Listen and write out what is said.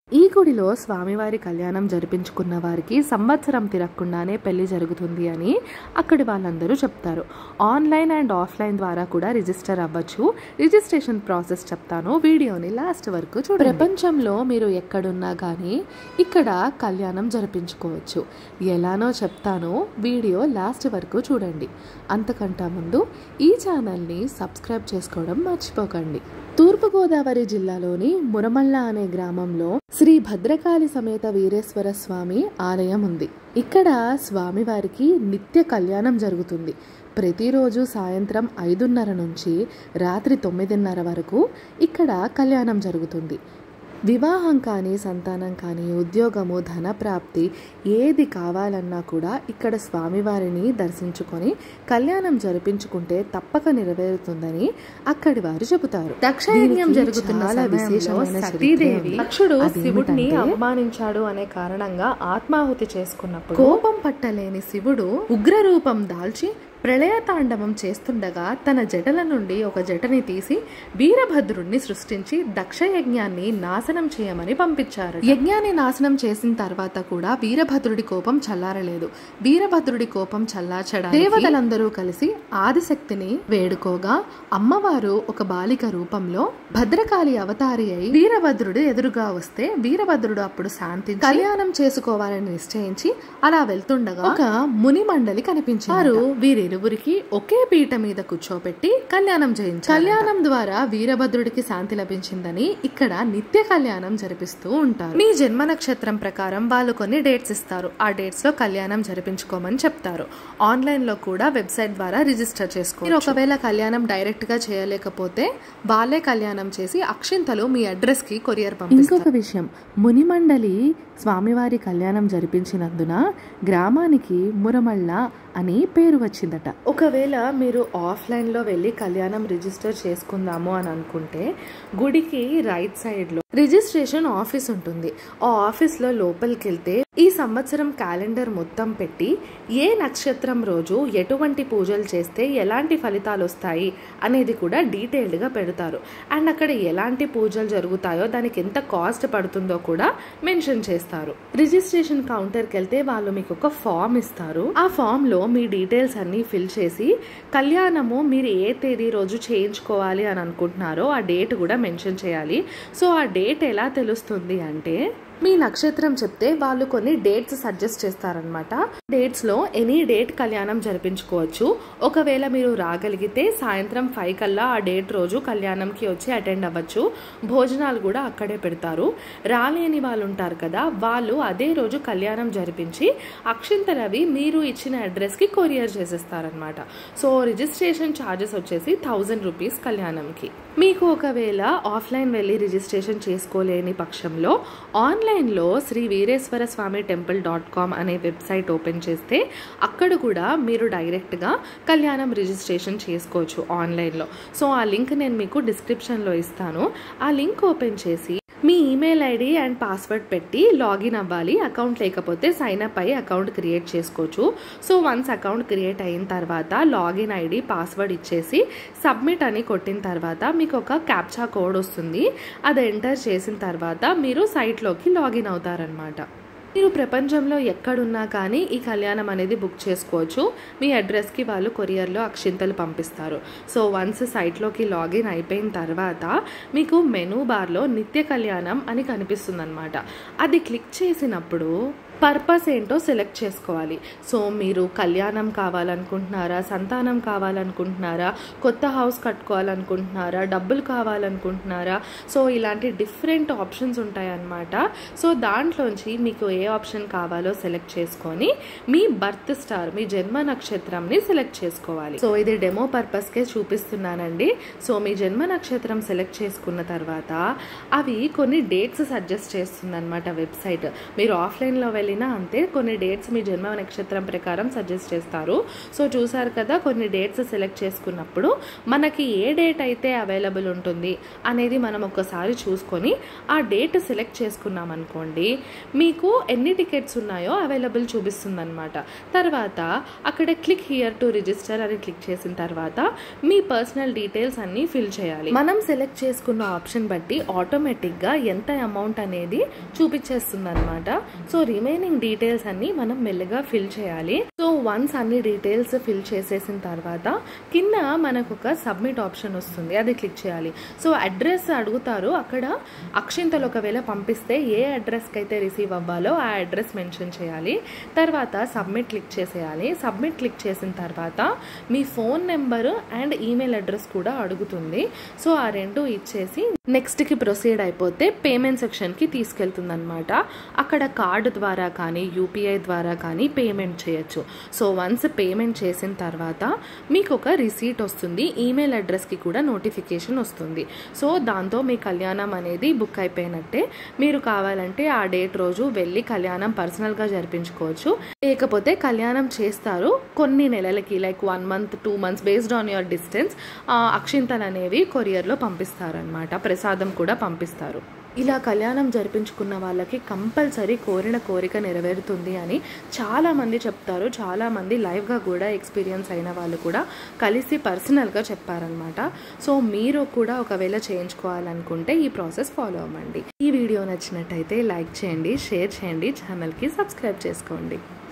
ఈ గుడిలో స్వామివారి కళ్యాణం జరిపించుకున్న వారికి సంవత్సరం తిరగకుండానే పెళ్లి జరుగుతుంది అని అక్కడి వాళ్ళందరూ చెప్తారు ఆన్లైన్ అండ్ ఆఫ్లైన్ ద్వారా కూడా రిజిస్టర్ అవ్వచ్చు రిజిస్ట్రేషన్ ప్రాసెస్ చెప్తాను వీడియోని లాస్ట్ వరకు చూడండి ప్రపంచంలో మీరు ఎక్కడున్నా కానీ ఇక్కడ కళ్యాణం జరిపించుకోవచ్చు ఎలానో చెప్తాను వీడియో లాస్ట్ వరకు చూడండి అంతకంటే ముందు ఈ ఛానల్ని సబ్స్క్రైబ్ చేసుకోవడం మర్చిపోకండి తూర్పుగోదావరి జిల్లాలోని మురమల్ల అనే గ్రామంలో శ్రీ భద్రకాళి సమేత వీరేశ్వర స్వామి ఆలయం ఉంది ఇక్కడ స్వామివారికి నిత్య కళ్యాణం జరుగుతుంది ప్రతిరోజు సాయంత్రం ఐదున్నర నుంచి రాత్రి తొమ్మిదిన్నర వరకు ఇక్కడ కళ్యాణం జరుగుతుంది వివాహం కానీ సంతానం కానీ ఉద్యోగము ధన ప్రాప్తి ఏది కావాలన్నా కూడా ఇక్కడ స్వామివారిని దర్శించుకొని కళ్యాణం జరిపించుకుంటే తప్పక నెరవేరుతుందని అక్కడి వారు చెబుతారు దక్షయజ్ఞం జరుగుతున్న చాలా విశేషమైన సతీదేవి దక్షుడు శివుడిని అదేమిటంటే అవమానించాడు అనే కారణంగా ఆత్మాహుతి చేసుకున్నప్పుడు కోపం పట్టలేని శివుడు ఉగ్రరూపం దాల్చి ప్రళయతాండవం చేస్తుండగా తన జటల నుండి ఒక జటని తీసి వీరభద్రుణ్ణి సృష్టించి దక్ష యజ్ఞాన్ని నాశనం చేయమని పంపించారు యజ్ఞాన్ని నాశనం చేసిన తర్వాత కూడా వీరభద్రుడి కోపం చల్లారలేదు వీరభద్రుడి కోపం చల్లార్చడానికి దేవతలందరూ కలిసి ఆదిశక్తిని వేడుకోగా అమ్మవారు ఒక బాలిక రూపంలో భద్రకాళి అవతారి అయి వీరభద్రుడు ఎదురుగా వస్తే వీరభద్రుడు అప్పుడు శాంతి కళ్యాణం చేసుకోవాలని నిశ్చయించి అలా వెళ్తుండగా ఒక ముని మండలి కనిపించారు వారు వీరిరువురికి ఒకే పీట మీద కూర్చోపెట్టి కళ్యాణం చేయించారు కళ్యాణం ద్వారా వీరభద్రుడికి శాంతి లభించిందని ఇక్కడ నిత్య కళ్యాణం జరిపిస్తూ ఉంటారు మీ జన్మ నక్షత్రం ప్రకారం వాళ్ళు కొన్ని డేట్స్ ఇస్తారు ఆ డేట్స్ లో కళ్యాణం జరిపించుకోమని చెప్తారు ఆన్లైన్ లో కూడా వెబ్సైట్ ద్వారా రిజిస్టర్ చేసుకో మీరు ఒకవేళ కళ్యాణం డైరెక్ట్ గా చేయలేకపోతే వాళ్ళే కళ్యాణం చేసి అక్షింతలు మీ అడ్రస్ కి కొరియర్ పంపిస్తారు ఇంకొక విషయం మునిమండలి స్వామివారి కళ్యాణం జరిపించినందున గ్రామానికి మురమళ్ళ అని పేరు వచ్చిందట ఒకవేళ మీరు ఆఫ్లైన్లో వెళ్ళి కళ్యాణం రిజిస్టర్ చేసుకుందాము అని అనుకుంటే గుడికి రైట్ సైడ్లో రిజిస్ట్రేషన్ ఆఫీస్ ఉంటుంది ఆ ఆఫీస్లో లోపలికి వెళ్తే ఈ సంవత్సరం క్యాలెండర్ మొత్తం పెట్టి ఏ నక్షత్రం రోజు ఎటువంటి పూజలు చేస్తే ఎలాంటి ఫలితాలు వస్తాయి అనేది కూడా డీటెయిల్డ్గా పెడతారు అండ్ అక్కడ ఎలాంటి పూజలు జరుగుతాయో దానికి ఎంత కాస్ట్ పడుతుందో కూడా మెన్షన్ చేస్తారు రిజిస్ట్రేషన్ కౌంటర్కి వెళ్తే వాళ్ళు మీకు ఒక ఫామ్ ఇస్తారు ఆ ఫామ్ లో మీ డీటెయిల్స్ అన్ని ఫిల్ చేసి కళ్యాణము మీరు ఏ తేదీ రోజు చేయించుకోవాలి అని అనుకుంటున్నారో ఆ డేట్ కూడా మెన్షన్ చేయాలి సో ఆ డేట్ ఎలా తెలుస్తుంది అంటే మీ నక్షత్రం చెప్తే వాళ్ళు కొన్ని డేట్స్ సజెస్ట్ చేస్తారనమాట డేట్స్ లో ఎనీ డేట్ కళ్యాణం జరిపించుకోవచ్చు ఒకవేళ మీరు రాగలిగితే సాయంత్రం ఫైవ్ కల్లా ఆ డేట్ రోజు కళ్యాణంకి వచ్చి అటెండ్ అవ్వచ్చు భోజనాలు కూడా అక్కడే పెడతారు రాలేని వాళ్ళు ఉంటారు కదా వాళ్ళు అదే రోజు కళ్యాణం జరిపించి అక్షింతలవి మీరు ఇచ్చిన అడ్రస్కి కొరియర్ చేసేస్తారనమాట సో రిజిస్ట్రేషన్ ఛార్జెస్ వచ్చేసి థౌజండ్ రూపీస్ కళ్యాణంకి మీకు ఒకవేళ ఆఫ్లైన్ వెళ్ళి రిజిస్ట్రేషన్ చేసుకోలేని పక్షంలో ఆన్లైన్లో Shri Veereshwara Swamy temple dot com అనే వెబ్సైట్ ఓపెన్ చేస్తే అక్కడ కూడా మీరు డైరెక్ట్గా కళ్యాణం రిజిస్ట్రేషన్ చేసుకోవచ్చు ఆన్లైన్లో సో ఆ లింక్ నేను మీకు డిస్క్రిప్షన్లో ఇస్తాను ఆ లింక్ ఓపెన్ చేసి మీ ఈమెయిల్ ఐడి అండ్ పాస్వర్డ్ పెట్టి లాగిన్ అవ్వాలి అకౌంట్ లేకపోతే సైన్ అప్ అయ్యి అకౌంట్ క్రియేట్ చేసుకోవచ్చు సో వన్స్ అకౌంట్ క్రియేట్ అయిన తర్వాత లాగిన్ ఐడి పాస్వర్డ్ ఇచ్చేసి సబ్మిట్ అని కొట్టిన తర్వాత మీకు ఒక క్యాప్చా కోడ్ వస్తుంది అది ఎంటర్ చేసిన తర్వాత మీరు సైట్లోకి లాగిన్ అవుతారనమాట మీరు ప్రపంచంలో ఎక్కడున్నా కానీ ఈ కళ్యాణం అనేది బుక్ చేసుకోవచ్చు మీ అడ్రస్కి వాళ్ళు కొరియర్లో అక్షింతలు పంపిస్తారు సో వన్స్ సైట్లోకి లాగిన్ అయిపోయిన తర్వాత మీకు మెనూ బార్లో నిత్య కళ్యాణం అని కనిపిస్తుంది అనమాట అది క్లిక్ చేసినప్పుడు పర్పస్ ఏంటో సెలెక్ట్ చేసుకోవాలి సో మీరు కళ్యాణం కావాలనుకుంటున్నారా సంతానం కావాలనుకుంటున్నారా కొత్త హౌస్ కట్టుకోవాలనుకుంటున్నారా డబ్బులు కావాలనుకుంటున్నారా సో ఇలాంటి డిఫరెంట్ ఆప్షన్స్ ఉంటాయన్నమాట సో దాంట్లోంచి మీకు ఏ ఆప్షన్ కావాలో సెలెక్ట్ చేసుకొని మీ బర్త్ స్టార్ మీ జన్మ నక్షత్రంని సెలెక్ట్ చేసుకోవాలి సో ఇది డెమో పర్పస్కే చూపిస్తున్నానండి సో మీ జన్మ నక్షత్రం సెలెక్ట్ చేసుకున్న తర్వాత అవి కొన్ని డేట్స్ సజెస్ట్ చేస్తుంది అనమాట వెబ్సైట్ మీరు ఆఫ్లైన్లో వెళ్ళి వెళ్ళినా అంతే కొన్ని డేట్స్ మీ జన్మ నక్షత్రం ప్రకారం సజెస్ట్ చేస్తారు సో చూసారు కదా కొన్ని డేట్స్ సెలెక్ట్ చేసుకున్నప్పుడు మనకి ఏ డేట్ అయితే అవైలబుల్ ఉంటుంది అనేది మనం ఒకసారి చూసుకొని ఆ డేట్ సెలెక్ట్ చేసుకున్నాం అనుకోండి మీకు ఎన్ని టికెట్స్ ఉన్నాయో అవైలబుల్ చూపిస్తుంది అనమాట తర్వాత అక్కడ క్లిక్ హియర్ టు రిజిస్టర్ అని క్లిక్ చేసిన తర్వాత మీ పర్సనల్ డీటెయిల్స్ అన్నీ ఫిల్ చేయాలి మనం సెలెక్ట్ చేసుకున్న ఆప్షన్ బట్టి ఆటోమేటిక్గా ఎంత అమౌంట్ అనేది చూపించేస్తుంది అనమాట సో రిమైనింగ్ డీటెయిల్స్ అన్ని మనం మెల్లగా ఫిల్ చేయాలి సో వన్స్ అన్ని డీటెయిల్స్ ఫిల్ చేసేసిన తర్వాత కింద మనకు ఒక సబ్మిట్ ఆప్షన్ వస్తుంది అది క్లిక్ చేయాలి సో అడ్రస్ అడుగుతారు అక్కడ అక్షింతలు ఒకవేళ పంపిస్తే ఏ అడ్రస్కి అయితే రిసీవ్ అవ్వాలో ఆ అడ్రస్ మెన్షన్ చేయాలి తర్వాత సబ్మిట్ క్లిక్ చేసేయాలి సబ్మిట్ క్లిక్ చేసిన తర్వాత మీ phone number and email address కూడా అడుగుతుంది సో ఆ రెండు ఇచ్చేసి నెక్స్ట్కి ప్రొసీడ్ అయిపోతే పేమెంట్ సెక్షన్కి తీసుకెళ్తుంది అనమాట అక్కడ కార్డు ద్వారా కానీ యూపీఐ ద్వారా కానీ పేమెంట్ చేయొచ్చు సో వన్స్ పేమెంట్ చేసిన తర్వాత మీకు ఒక రిసీట్ వస్తుంది ఈమెయిల్ అడ్రస్కి కూడా నోటిఫికేషన్ వస్తుంది సో దాంతో మీ కళ్యాణం అనేది బుక్ అయిపోయినట్టే మీరు కావాలంటే ఆ డేట్ రోజు వెళ్ళి కళ్యాణం పర్సనల్గా జరిపించుకోవచ్చు లేకపోతే కళ్యాణం చేస్తారు కొన్ని నెలలకి like one month two months based on your distance అక్షింతలు అనేవి కొరియర్లో పంపిస్తారనమాట ప్రసాదం కూడా పంపిస్తారు ఇలా కళ్యాణం జరిపించుకున్న వాళ్ళకి కంపల్సరీ కోరిన కోరిక నెరవేరుతుంది అని చాలామంది చెప్తారు చాలామంది లైవ్గా కూడా ఎక్స్పీరియన్స్ అయిన వాళ్ళు కూడా కలిసి పర్సనల్గా చెప్పారనమాట సో మీరు కూడా ఒకవేళ చేయించుకోవాలనుకుంటే ఈ ప్రాసెస్ ఫాలో అవ్వండి ఈ వీడియో నచ్చినట్టయితే లైక్ చేయండి షేర్ చేయండి ఛానల్కి సబ్స్క్రైబ్ చేసుకోండి